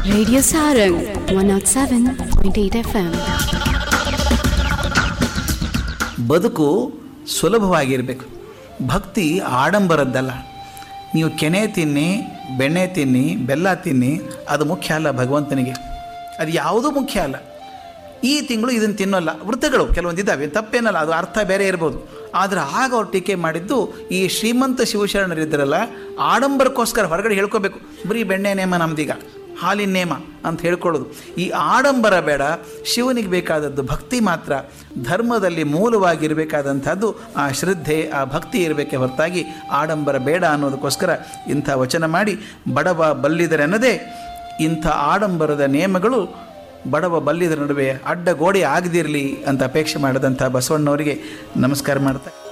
Radio Sarang 107.8 FM. ಬದುಕು ಸುಲಭವಾಗಿರಬೇಕು ಭಕ್ತಿ ಆಡಂಬರದ್ದಲ್ಲ ನೀವು ಕೆನೆ ತಿನ್ನಿ ಬೆಣ್ಣೆ ತಿನ್ನಿ ಬೆಲ್ಲ ತಿನ್ನಿ ಅದು ಮುಖ್ಯ ಅಲ್ಲ ಭಗವಂತನಿಗೆ ಅದು ಯಾವುದೂ ಮುಖ್ಯ ಅಲ್ಲ ಈ ತಿಂಗಳು ಇದನ್ನು ತಿನ್ನೋಲ್ಲ ವೃತ್ತಗಳು ಕೆಲವೊಂದು ಇದ್ದಾವೆ ತಪ್ಪೇನಲ್ಲ ಅದು ಅರ್ಥ ಬೇರೆ ಇರ್ಬೋದು ಆದರೆ ಆಗ ಅವ್ರು ಟೀಕೆ ಮಾಡಿದ್ದು ಈ ಶ್ರೀಮಂತ ಶಿವಶರಣರಿದ್ದರಲ್ಲ ಆಡಂಬರಕ್ಕೋಸ್ಕರ ಹೊರಗಡೆ ಹೇಳ್ಕೋಬೇಕು ಬರೀ ಬೆಣ್ಣೆ ನೇಮ ನಮ್ದೀಗ ಹಾಲಿನ ನೇಮ ಅಂತ ಹೇಳ್ಕೊಳ್ಳೋದು ಈ ಆಡಂಬರ ಬೇಡ ಶಿವನಿಗೆ ಬೇಕಾದದ್ದು ಭಕ್ತಿ ಮಾತ್ರ ಧರ್ಮದಲ್ಲಿ ಮೂಲವಾಗಿರಬೇಕಾದಂಥದ್ದು ಆ ಶ್ರದ್ಧೆ ಆ ಭಕ್ತಿ ಇರಬೇಕೆ ಹೊರತಾಗಿ ಆಡಂಬರ ಬೇಡ ಅನ್ನೋದಕ್ಕೋಸ್ಕರ ಇಂಥ ವಚನ ಮಾಡಿ ಬಡವ ಬಲ್ಲಿದರೆನ್ನದೇ ಇಂಥ ಆಡಂಬರದ ನಿಯಮಗಳು ಬಡವ ಬಲ್ಲಿದರ ನಡುವೆ ಅಡ್ಡ ಗೋಡೆ ಆಗದಿರಲಿ ಅಂತ ಅಪೇಕ್ಷೆ ಮಾಡಿದಂಥ ಬಸವಣ್ಣವರಿಗೆ ನಮಸ್ಕಾರ ಮಾಡ್ತಾ